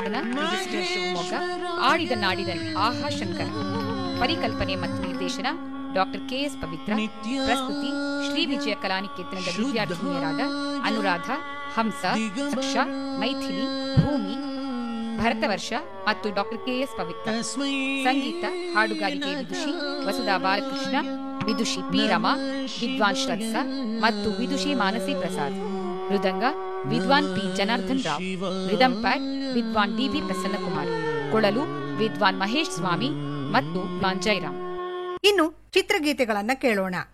register Shivamogga ಆಡಿದ ನಾಡಿದನ್ ಆಹಾ ಶಂಕರ ಪರಿಕಲ್ಪನೆ ಮತ್ತು ನಿರ್ದೇಶನ ಡಾಕ್ಟರ್ ಕೆಎಸ್ ಪವಿತ್ರ ಪ್ರಸ್ತುತಿ ಶ್ರೀ ವಿಜಯ ಕಲಾನಿಕೇತನದ ವಿದ್ಯಾರ್ಥಿನಿಯರಾದ ಅನುರಾಧ ಹಂಸ ದಕ್ಷ ಮೈಥಿಲಿ ಭೂಮಿ ಭರತವರ್ಷ ಮತ್ತು ಡಾಕ್ಟರ್ ಕೆಎಸ್ ಪವಿತ್ರ ಸಂಗೀತ ಹಾಡುಗಾರಿಕೆ ವಿದುಷಿ ವಸುಧಾ ಬಾಲಕೃಷ್ಣ ವಿದುಷಿ ಪಿ ರಮಾ ವಿದ್ವಾನ್ ಶ್ರತ್ಸ ಮತ್ತು ವಿದುಷಿ ಮಾನಸಿ ಪ್ರಸಾದ್ ಮೃದಂಗ ವಿದ್ವಾನ್ P Janardhan Rao rhythm pad ವಿದ್ವಾನ್ ಡಿಬಿ ಪ್ರಸನ್ನಕುಮಾರ್ ಕೊಳಲು ವಿದ್ವಾನ್ ಮಹೇಶ್ ಸ್ವಾಮಿ ಮತ್ತು ವಿದ್ವಾನ್ ಜೈರಾಮ್ ಇನ್ನು ಚಿತ್ರಗೀತೆಗಳನ್ನ ಕೇಳೋಣ